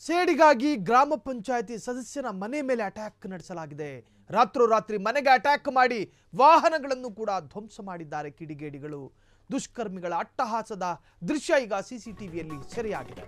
ಸೇಡಿಗಾಗಿ ಗ್ರಾಮ ಪಂಚಾಯತಿ ಸದಸ್ಯನ ಮನೆ ಮೇಲೆ ಅಟ್ಯಾಕ್ ನಡೆಸಲಾಗಿದೆ ರಾತ್ರೋರಾತ್ರಿ ಮನೆಗೆ ಅಟ್ಯಾಕ್ ಮಾಡಿ ವಾಹನಗಳನ್ನು ಕೂಡ ಧ್ವಂಸ ಮಾಡಿದ್ದಾರೆ ಕಿಡಿಗೇಡಿಗಳು ದುಷ್ಕರ್ಮಿಗಳ ಅಟ್ಟಹಾಸದ ದೃಶ್ಯ ಈಗ ಸಿಸಿಟಿವಿಯಲ್ಲಿ ಸೆರೆಯಾಗಿದೆ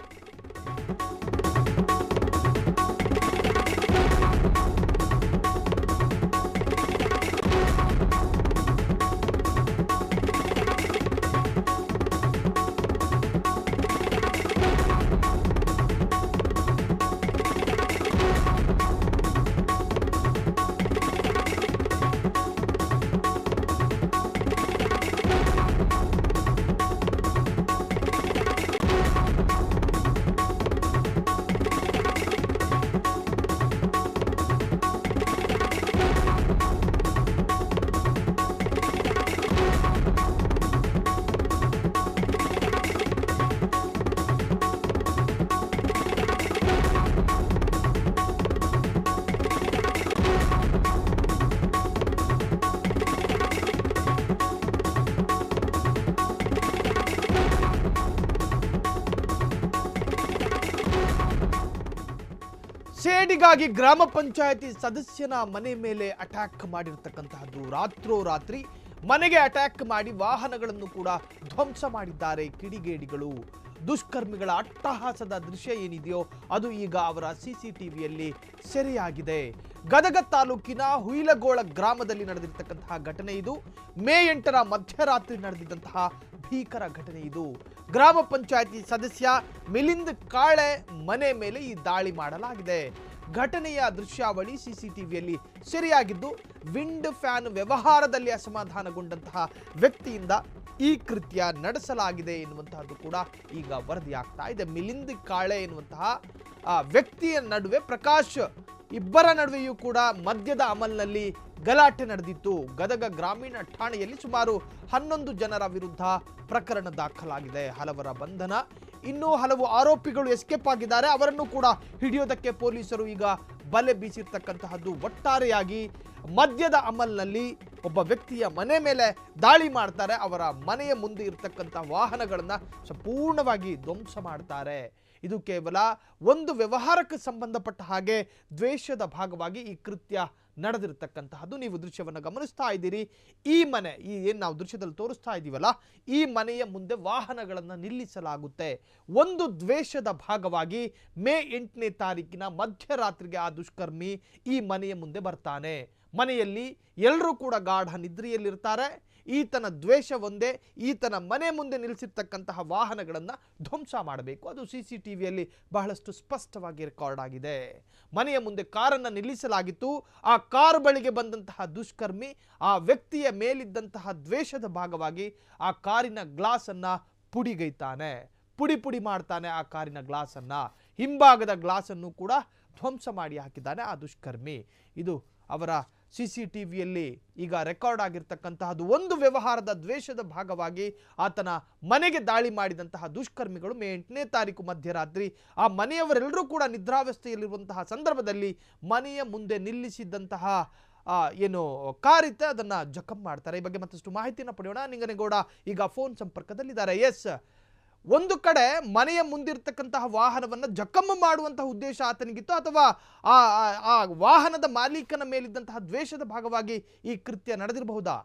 ಸೇಡಿಗಾಗಿ ಗ್ರಾಮ ಪಂಚಾಯತಿ ಸದಸ್ಯನ ಮನೆ ಮೇಲೆ ಅಟ್ಯಾಕ್ ಮಾಡಿರ್ತಕ್ಕಂತಹದ್ದು ರಾತ್ರೋರಾತ್ರಿ ಮನೆಗೆ ಅಟ್ಯಾಕ್ ಮಾಡಿ ವಾಹನಗಳನ್ನು ಕೂಡ ಧ್ವಂಸ ಮಾಡಿದ್ದಾರೆ ಕಿಡಿಗೇಡಿಗಳು ದುಷ್ಕರ್ಮಿಗಳ ಅಟ್ಟಹಾಸದ ದೃಶ್ಯ ಏನಿದೆಯೋ ಅದು ಈಗ ಅವರ ಸಿಸಿಟಿವಿಯಲ್ಲಿ ಸೆರೆಯಾಗಿದೆ ಗದಗ ತಾಲೂಕಿನ ಹುಯಿಲಗೋಳ ಗ್ರಾಮದಲ್ಲಿ ನಡೆದಿರ್ತಕ್ಕಂತಹ ಘಟನೆ ಇದು ಮೇ ಎಂಟರ ಮಧ್ಯರಾತ್ರಿ ನಡೆದಿದ್ದಂತಹ ಭೀಕರ ಘಟನೆ ಇದು ಗ್ರಾಮ ಪಂಚಾಯತಿ ಸದಸ್ಯ ಮಿಲಿಂದ್ ಕಾಳೆ ಮನೆ ಮೇಲೆ ಈ ದಾಳಿ ಮಾಡಲಾಗಿದೆ ಘಟನೆಯ ದೃಶ್ಯಾವಳಿ ಸಿಸಿಟಿವಿಯಲ್ಲಿ ಸೆರೆಯಾಗಿದ್ದು ವಿಂಡ್ ಫ್ಯಾನ್ ವ್ಯವಹಾರದಲ್ಲಿ ಅಸಮಾಧಾನಗೊಂಡಂತಹ ವ್ಯಕ್ತಿಯಿಂದ ಈ ಕೃತ್ಯ ನಡೆಸಲಾಗಿದೆ ಎನ್ನುವಂತಹದ್ದು ಕೂಡ ಈಗ ವರದಿಯಾಗ್ತಾ ಇದೆ ಮಿಲಿಂದ್ ಕಾಳೆ ಎನ್ನುವಂತಹ ಆ ವ್ಯಕ್ತಿಯ ನಡುವೆ ಪ್ರಕಾಶ್ ಇಬ್ಬರ ನಡುವೆಯೂ ಕೂಡ ಮದ್ಯದ ಅಮಲ್ನಲ್ಲಿ ಗಲಾಟೆ ನಡೆದಿತ್ತು ಗದಗ ಗ್ರಾಮೀಣ ಠಾಣೆಯಲ್ಲಿ ಸುಮಾರು ಹನ್ನೊಂದು ಜನರ ವಿರುದ್ಧ ಪ್ರಕರಣ ದಾಖಲಾಗಿದೆ ಹಲವರ ಬಂಧನ ಇನ್ನೂ ಹಲವು ಆರೋಪಿಗಳು ಎಸ್ಕೇಪ್ ಆಗಿದ್ದಾರೆ ಅವರನ್ನು ಕೂಡ ಹಿಡಿಯೋದಕ್ಕೆ ಪೊಲೀಸರು ಈಗ ಬಲೆ ಬೀಸಿರ್ತಕ್ಕಂತಹದ್ದು ಒಟ್ಟಾರೆಯಾಗಿ ಮದ್ಯದ ಅಮಲ್ನಲ್ಲಿ ಒಬ್ಬ ವ್ಯಕ್ತಿಯ ಮನೆ ಮೇಲೆ ದಾಳಿ ಮಾಡ್ತಾರೆ ಅವರ ಮನೆಯ ಮುಂದೆ ಇರತಕ್ಕಂಥ ವಾಹನಗಳನ್ನ ಸಂಪೂರ್ಣವಾಗಿ ಧ್ವಂಸ ಮಾಡ್ತಾರೆ ಇದು ಕೇವಲ ಒಂದು ವ್ಯವಹಾರಕ್ಕೆ ಸಂಬಂಧಪಟ್ಟ ಹಾಗೆ ದ್ವೇಷದ ಭಾಗವಾಗಿ ಈ ಕೃತ್ಯ ನಡೆದಿರತಕ್ಕಂತಹದ್ದು ನೀವು ದೃಶ್ಯವನ್ನು ಗಮನಿಸ್ತಾ ಇದ್ದೀರಿ ಈ ಮನೆ ಈ ಏನು ನಾವು ದೃಶ್ಯದಲ್ಲಿ ತೋರಿಸ್ತಾ ಇದ್ದೀವಲ್ಲ ಈ ಮನೆಯ ಮುಂದೆ ವಾಹನಗಳನ್ನು ನಿಲ್ಲಿಸಲಾಗುತ್ತೆ ಒಂದು ದ್ವೇಷದ ಭಾಗವಾಗಿ ಮೇ ಎಂಟನೇ ತಾರೀಕಿನ ಮಧ್ಯರಾತ್ರಿಗೆ ಆ ದುಷ್ಕರ್ಮಿ ಈ ಮನೆಯ ಮುಂದೆ ಬರ್ತಾನೆ ಮನೆಯಲ್ಲಿ ಎಲ್ಲರೂ ಕೂಡ ಗಾಢ ನಿದ್ರೆಯಲ್ಲಿರ್ತಾರೆ ಈತನ ದ್ವೇಷ ಒಂದೇ ಈತನ ಮನೆ ಮುಂದೆ ನಿಲ್ಲಿಸಿರ್ತಕ್ಕಂತಹ ವಾಹನಗಳನ್ನು ಧ್ವಂಸ ಮಾಡಬೇಕು ಅದು ಸಿ ಸಿ ಟಿ ವಿಯಲ್ಲಿ ಬಹಳಷ್ಟು ಸ್ಪಷ್ಟವಾಗಿ ರೆಕಾರ್ಡ್ ಆಗಿದೆ ಮನೆಯ ಮುಂದೆ ಕಾರನ್ನು ನಿಲ್ಲಿಸಲಾಗಿತ್ತು ಆ ಕಾರ್ ಬಳಿಗೆ ಬಂದಂತಹ ದುಷ್ಕರ್ಮಿ ಆ ವ್ಯಕ್ತಿಯ ಮೇಲಿದ್ದಂತಹ ದ್ವೇಷದ ಭಾಗವಾಗಿ ಆ ಕಾರಿನ ಗ್ಲಾಸನ್ನು ಪುಡಿಗೈತಾನೆ ಪುಡಿ ಪುಡಿ ಮಾಡ್ತಾನೆ ಆ ಕಾರಿನ ಗ್ಲಾಸನ್ನು ಹಿಂಭಾಗದ ಗ್ಲಾಸನ್ನು ಕೂಡ ಧ್ವಂಸ ಮಾಡಿ ಹಾಕಿದ್ದಾನೆ ಆ ದುಷ್ಕರ್ಮಿ ಇದು ಅವರ ಸಿ ಸಿ ಟಿ ವಿಯಲ್ಲಿ ಈಗ ರೆಕಾರ್ಡ್ ಆಗಿರ್ತಕ್ಕಂತಹದ್ದು ಒಂದು ವ್ಯವಹಾರದ ದ್ವೇಷದ ಭಾಗವಾಗಿ ಆತನ ಮನೆಗೆ ದಾಳಿ ಮಾಡಿದಂತಹ ದುಷ್ಕರ್ಮಿಗಳು ಮೇ ಎಂಟನೇ ತಾರೀಕು ಮಧ್ಯರಾತ್ರಿ ಆ ಮನೆಯವರೆಲ್ಲರೂ ಕೂಡ ನಿದ್ರಾವಸ್ಥೆಯಲ್ಲಿರುವಂತಹ ಸಂದರ್ಭದಲ್ಲಿ ಮನೆಯ ಮುಂದೆ ನಿಲ್ಲಿಸಿದ್ದಂತಹ ಆ, ಏನು ಕಾರಿತ್ತೆ ಅದನ್ನ ಜಖಂ ಮಾಡ್ತಾರೆ ಈ ಬಗ್ಗೆ ಮತ್ತಷ್ಟು ಮಾಹಿತಿಯನ್ನು ಪಡೆಯೋಣ ನಿಂಗನಗೌಡ ಈಗ ಫೋನ್ ಸಂಪರ್ಕದಲ್ಲಿದ್ದಾರೆ ಎಸ್ ಒಂದು ಕಡೆ ಮನೆಯ ಮುಂದಿರ್ತಕ್ಕಂತಹ ವಾಹನವನ್ನು ಜಖಮ್ ಮಾಡುವಂತಹ ಉದ್ದೇಶ ಆತನಿಗಿತ್ತು ಅಥವಾ ಆ ಆ- ಆ ವಾಹನದ ಮಾಲೀಕನ ಮೇಲಿದ್ದಂತಹ ದ್ವೇಷದ ಭಾಗವಾಗಿ ಈ ಕೃತ್ಯ ನಡೆದಿರಬಹುದಾ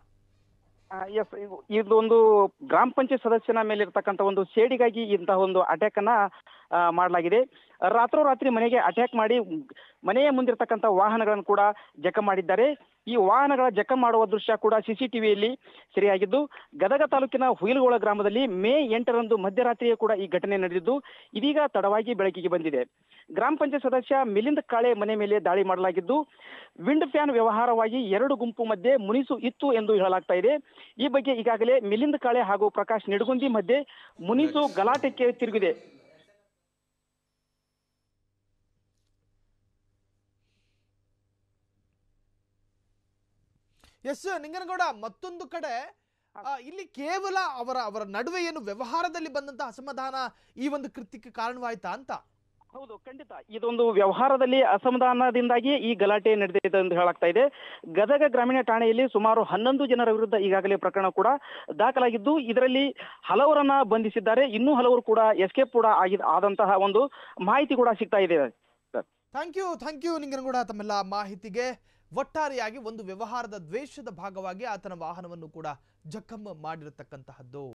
ಎಸ್ ಇದು ಒಂದು ಗ್ರಾಮ ಪಂಚಾಯತ್ ಸದಸ್ಯನ ಮೇಲೆ ಇರ್ತಕ್ಕಂಥ ಒಂದು ಸೇಡಿಗಾಗಿ ಇಂತಹ ಒಂದು ಅಟ್ಯಾಕ್ ಅನ್ನ ಆ, ಮಾಡಲಾಗಿದೆ ರಾತ್ರೋರಾತ್ರಿ ಮನೆಗೆ ಅಟ್ಯಾಕ್ ಮಾಡಿ ಮನೆಯ ಮುಂದಿರ್ತಕ್ಕಂಥ ವಾಹನಗಳನ್ನು ಕೂಡ ಜಖಂ ಮಾಡಿದ್ದಾರೆ ಈ ವಾಹನಗಳ ಜಖಂ ಮಾಡುವ ದೃಶ್ಯ ಕೂಡ ಸಿಸಿಟಿವಿಯಲ್ಲಿ ಸೆರೆಯಾಗಿದ್ದು ಗದಗ ತಾಲೂಕಿನ ಹುಯಿಲಗೋಳ ಗ್ರಾಮದಲ್ಲಿ ಮೇ ಎಂಟರಂದು ಮಧ್ಯರಾತ್ರಿಯೇ ಕೂಡ ಈ ಘಟನೆ ನಡೆದಿದ್ದು ಇದೀಗ ತಡವಾಗಿ ಬೆಳಕಿಗೆ ಬಂದಿದೆ ಗ್ರಾಮ ಪಂಚಾಯತ್ ಸದಸ್ಯ ಮಿಲಿಂದ್ ಕಾಳೆ ಮನೆ ಮೇಲೆ ದಾಳಿ ಮಾಡಲಾಗಿದ್ದು ವಿಂಡ್ ಫ್ಯಾನ್ ವ್ಯವಹಾರವಾಗಿ ಎರಡು ಗುಂಪು ಮಧ್ಯೆ ಮುನಿಸು ಇತ್ತು ಎಂದು ಹೇಳಲಾಗ್ತಾ ಇದೆ ಈ ಬಗ್ಗೆ ಈಗಾಗಲೇ ಮಿಲಿಂದ್ ಕಾಳೆ ಹಾಗೂ ಪ್ರಕಾಶ್ ನಿಡಗುಂದಿ ಮಧ್ಯೆ ಮುನಿಸು ಗಲಾಟೆಗೆ ತಿರುಗಿದೆ ಎಸ್ ನಿಂಗನಗೌಡ ಮತ್ತೊಂದು ಕಡೆ ಆ, ಇಲ್ಲಿ ಕೇವಲ ಅವರ ಅವರ ನಡುವೆ ಏನು ವ್ಯವಹಾರದಲ್ಲಿ ಬಂದಂತಹ ಅಸಮಾಧಾನ ಈ ಒಂದು ಕೃತ್ಯಕ್ಕೆ ಕಾರಣವಾಯ್ತಾ ಅಂತ ಹೌದು ಖಂಡಿತ ಇದೊಂದು ವ್ಯವಹಾರದಲ್ಲಿ ಅಸಮಾಧಾನದಿಂದಾಗಿ ಈ ಗಲಾಟೆ ನಡೆದಿದೆ ಎಂದು ಹೇಳಾಗ್ತಾ ಇದೆ ಗದಗ ಗ್ರಾಮೀಣ ಠಾಣೆಯಲ್ಲಿ ಸುಮಾರು ಹನ್ನೊಂದು ಜನರ ವಿರುದ್ಧ ಈಗಾಗಲೇ ಪ್ರಕರಣ ಕೂಡ ದಾಖಲಾಗಿದ್ದು ಇದರಲ್ಲಿ ಹಲವರನ್ನ ಬಂಧಿಸಿದ್ದಾರೆ ಇನ್ನೂ ಹಲವರು ಕೂಡ ಎಸ್ಕೇಪ್ ಕೂಡ ಆಗಿ ಆದಂತಹ ಒಂದು ಮಾಹಿತಿ ಕೂಡ ಸಿಗ್ತಾ ಇದೆ thank you thank you Ninganagouda ತಮ್ಮೆಲ್ಲ ಮಾಹಿತಿಗೆ ಒಟ್ಟಾರೆಯಾಗಿ ಒಂದು ವ್ಯವಹಾರದ ದ್ವೇಷದ ಭಾಗವಾಗಿ ಆತನ ವಾಹನವನ್ನು ಕೂಡ ಜಖಂ ಮಾಡಿರತಕ್ಕಂತಹದ್ದು